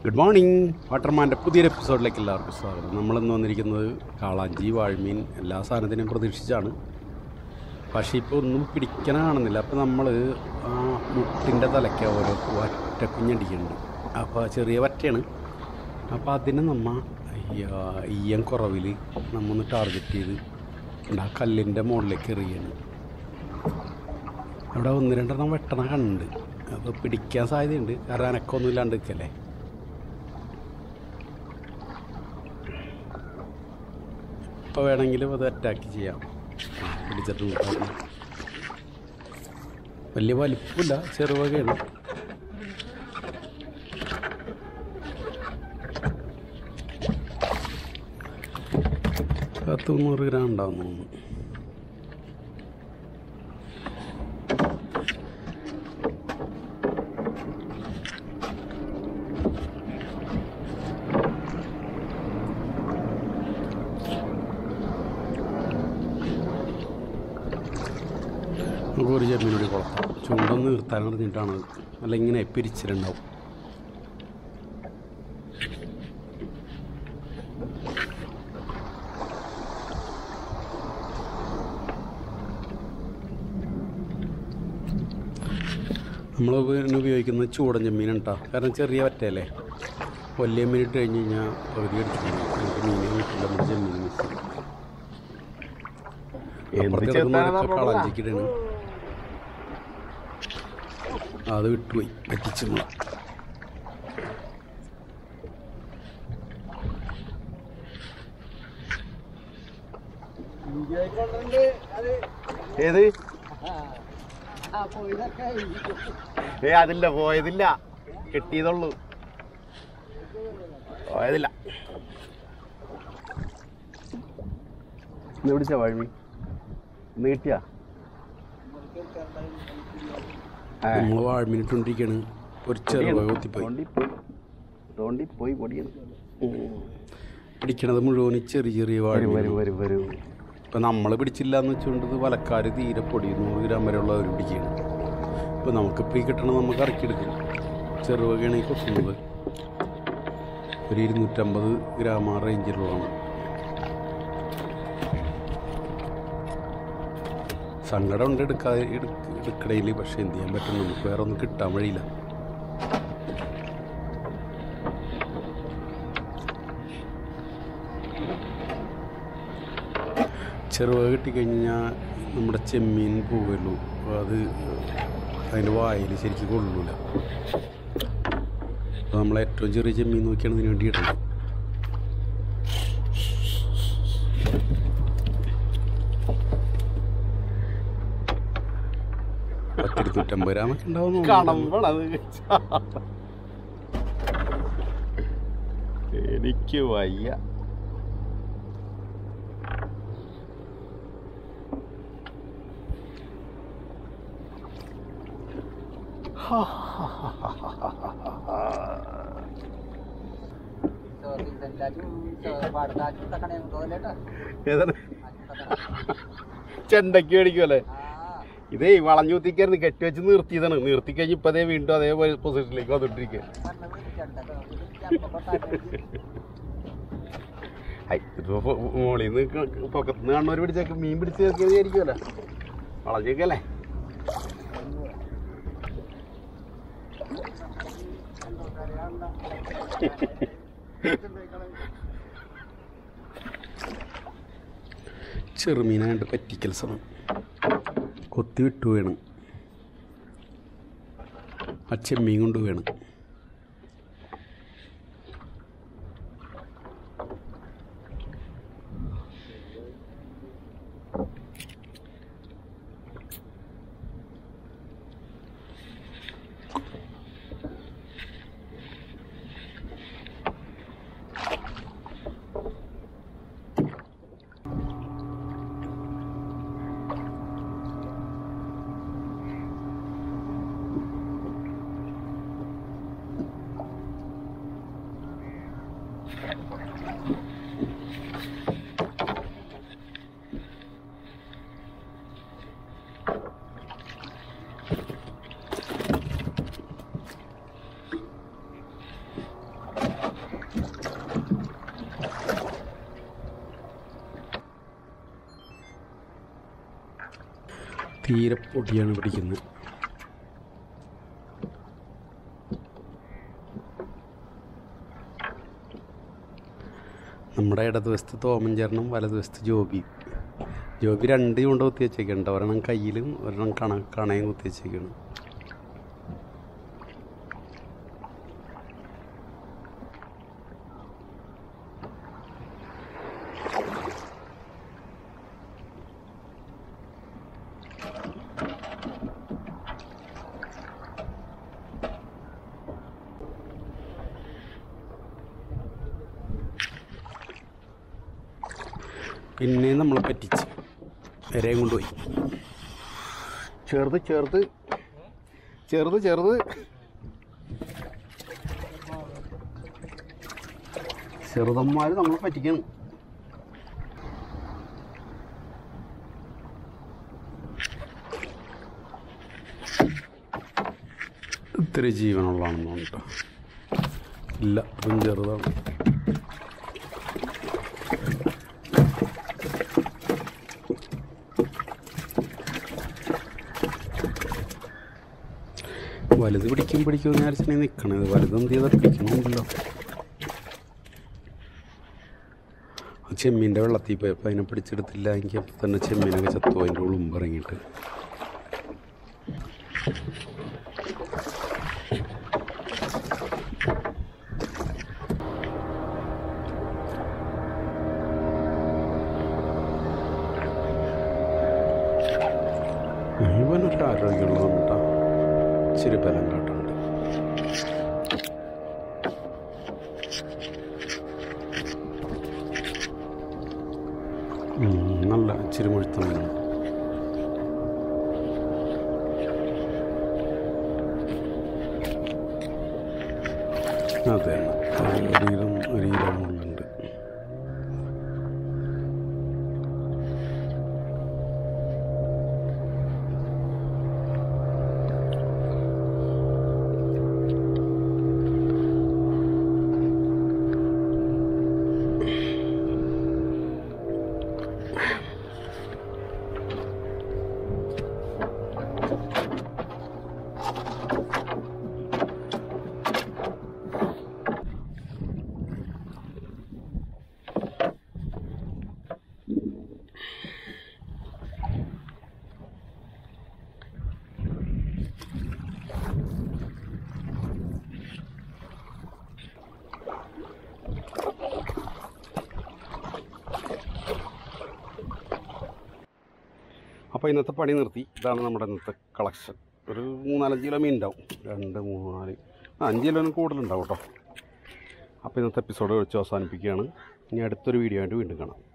Good morning വാട്ടർമാൻ്റെ പുതിയൊരു എപ്പിസോഡിലേക്ക് എല്ലാവർക്കും സ്വാഗതം നമ്മളിന്ന് വന്നിരിക്കുന്നത് കാളാഞ്ചി വാഴമീൻ എല്ലാ സാധനത്തിനെയും പ്രതീക്ഷിച്ചാണ് പക്ഷേ ഇപ്പോൾ ഒന്നും പിടിക്കാൻ കാണുന്നില്ല അപ്പോൾ നമ്മൾ ആ മുട്ടിൻ്റെ തലയ്ക്ക് ഓരോ വറ്റ കുഞ്ഞടിക്കുന്നുണ്ട് അപ്പോൾ ചെറിയ വറ്റയാണ് അപ്പോൾ അതിനെ നമ്മ ഈയം കുറവിൽ നമ്മൊന്ന് ടാർഗറ്റ് ചെയ്ത് ഉണ്ട് ആ കല്ലിൻ്റെ മുകളിലേക്ക് എറിയാണ് അവിടെ ഒന്ന് രണ്ടെണ്ണം വെട്ടണ കണ്ട് അപ്പോൾ പിടിക്കാൻ സാധ്യതയുണ്ട് കാരണം അനക്കൊന്നും ഇല്ലാണ്ട് നിൽക്കല്ലേ ഇപ്പോൾ വേണമെങ്കിലും അത് അറ്റാക്ക് ചെയ്യാം ആ, പിടിച്ചിട്ട് നോക്കാം. വലിയ വലിപ്പമില്ല ചെറുവകയാണ് പത്ത് മുന്നൂറ് ഗ്രാം ഉണ്ടാവും തോന്നുന്നു നമുക്ക് ഒരു ചെമ്മീനോട് കൊളത്താം ചൂണ്ടൊന്ന് നിർത്താൻ പറഞ്ഞിട്ടാണ് അല്ല ഇങ്ങനെ പിരിച്ചിട്ടുണ്ടാവും നമ്മൾ പിന്നെ ഉപയോഗിക്കുന്നത് ചൂടൻ ചെമ്മീൻ കേട്ടോ കാരണം ചെറിയ വറ്റയല്ലേ വലിയ മീൻ ഇട്ട് കഴിഞ്ഞ് കഴിഞ്ഞാൽ പകുതി എടുത്തിട്ടുണ്ട് നമുക്ക് മീനെ കിട്ടില്ല നമ്മുടെ ചെമ്മീൻ മിസ് ചെയ്യും അപ്പുറത്ത് കിടക്കുന്നവരൊക്കെ കളഞ്ചിക്കിടാണ് അത് വിട്ടുപോയി പറ്റിച്ചു നമ്മളെ ഏത് ഏ അതില്ല പോയതില്ല കിട്ടിയതുള്ളൂ പോയതില്ല ഇന്ന് പിടിച്ച വഴി ഇന്ന് കിട്ടിയാ നമ്മൾ വാഴമീൻ ഇട്ടുകൊണ്ടിരിക്കുകയാണ് ഒരു ചെറുപ കൊത്തിപ്പോയി തോണ്ടിപ്പോയി തോണ്ടിപ്പോയി പൊടിയാണ് പിടിക്കണത് മുഴുവൻ ചെറിയ ചെറിയ വരും വാഴ വരും വരും വരും ഇപ്പം നമ്മൾ പിടിച്ചില്ല എന്ന് വെച്ചുകൊണ്ട് വലക്കാർ തീരെ പൊടി നൂറ് ഗ്രാം വരെയുള്ള അവർ പിടിക്കുകയാണ് ഇപ്പം നമുക്കിപ്പോൾ ഈ കിട്ടണത് നമുക്ക് ഇറക്കിയെടുക്കും ചെറുവകയാണ് ഈ കൊത്തുന്നത് ഒരു ഇരുന്നൂറ്റമ്പത് ഗ്രാം ആ റേഞ്ചിലുള്ളതാണ് സങ്കടം ഉണ്ട് എടുക്കാതെ എടുക്കടയിൽ പക്ഷേ എന്ത് ചെയ്യാൻ പറ്റും നമുക്ക് വേറെ ഒന്നും കിട്ടാൻ വഴിയില്ല ചെറുവ കിട്ടിക്കഴിഞ്ഞാൽ നമ്മുടെ ചെമ്മീൻ പോവുള്ളൂ അത് അതിൻ്റെ വായിൽ ശരിക്കും കൊള്ളൂല അപ്പോൾ നമ്മൾ ഏറ്റവും ചെറിയ ചെമ്മീൻ നോക്കിയാണ് ഇതിന് വേണ്ടി ഇടുന്നത് പത്തിരുന്നൂറ്റമ്പത് ഗ്രാമൊക്കെ ഉണ്ടാവും കടമ്പളത് എനിക്ക് വയ്യ ഏതാണ് ചെണ്ടയ്ക്ക് മേടിക്കുമല്ലേ ഇതേ വളഞ്ഞൂത്തിക്കായിരുന്നു കെട്ടിവെച്ച് നിർത്തിയതാണ് നിർത്തി കഴിഞ്ഞ് ഇപ്പതേ വീണ്ടും അതേ പൊസിഷനിലേക്ക് വന്നിട്ടിരിക്കുക ഇതിപ്പോ മോളിൽ നിന്ന് പൊക്കത്തുനിന്ന് കാണുന്നവർ പിടിച്ചേക്ക് മീൻ പിടിച്ച് ചേർക്കിയതായിരിക്കുമല്ലോ വളഞ്ഞേക്കല്ലേ ചെറുമീനായിട്ട് പറ്റിക്കൽ സമയം കൊത്തി വിട്ടു വേണം ആ ചെമ്മീൻ കൊണ്ട് വേണം തീരെ പൊടിയാണ് പിടിക്കുന്നത് നമ്മുടെ ഇടതുവശത്ത് തോമഞ്ചേരനും വലതുവശത്ത് ജോബി ജോബി രണ്ട് കൊണ്ട് കുത്തി വെച്ചേക്കുന്നുണ്ട് ഒരെണ്ണം കയ്യിലും ഒരെണ്ണം കണ കണയും കുത്തി വെച്ചേക്കാണ് പിന്നെ നമ്മളെ പറ്റിച്ച് വരെയും കൊണ്ടുപോയി ചെറുത് ചെറുത് ചെറുത് ചെറുത് ചെറുതന്മാർ നമ്മളെ പറ്റിക്കണം ഇത്തിരി ജീവനുള്ളതാണെന്ന് കേട്ടോ ഇല്ല അതും ചെറുതാണ് വലുത് പിടിക്കും പിടിക്കും എന്ന് വിചാരിച്ചാൽ നിൽക്കണത് വലുത് എന്ത് ചെയ്താൽ പിടിക്കണമല്ലോ ചെമ്മീൻ്റെ വെള്ളത്തിൽ പോയപ്പോൾ അതിനെ പിടിച്ചെടുത്തില്ല എങ്കിൽ അപ്പം തന്നെ ചെമ്മീനൊക്കെ ചത്തു അതിൻ്റെ ഉളുമ്പ് ഇറങ്ങിയിട്ട് ഇവനൊരു ആരോഗ്യമുള്ളതാണ് കേട്ടോ ഇച്ചിരി ബലം കാട്ടുണ്ട് ഉം, നല്ല ഇച്ചിരി മുഴുത്ത മീനാണ് അതെ ഒരു കിലോ ഒരു കിലോ മുള്ളുണ്ട് അപ്പോൾ ഇന്നത്തെ പണി നിർത്തി ഇതാണ് നമ്മുടെ ഇന്നത്തെ കളക്ഷൻ ഒരു മൂന്നാലഞ്ച് കിലോ മീൻ ഉണ്ടാവും രണ്ട് മൂന്ന് നാല് ആ, അഞ്ച് കിലോന് കൂടുതലുണ്ടാവും കേട്ടോ അപ്പോൾ ഇന്നത്തെ എപ്പിസോഡ് വെച്ച് അവസാനിപ്പിക്കുകയാണ് ഇനി അടുത്തൊരു വീഡിയോ ആയിട്ട് വീണ്ടും കാണാം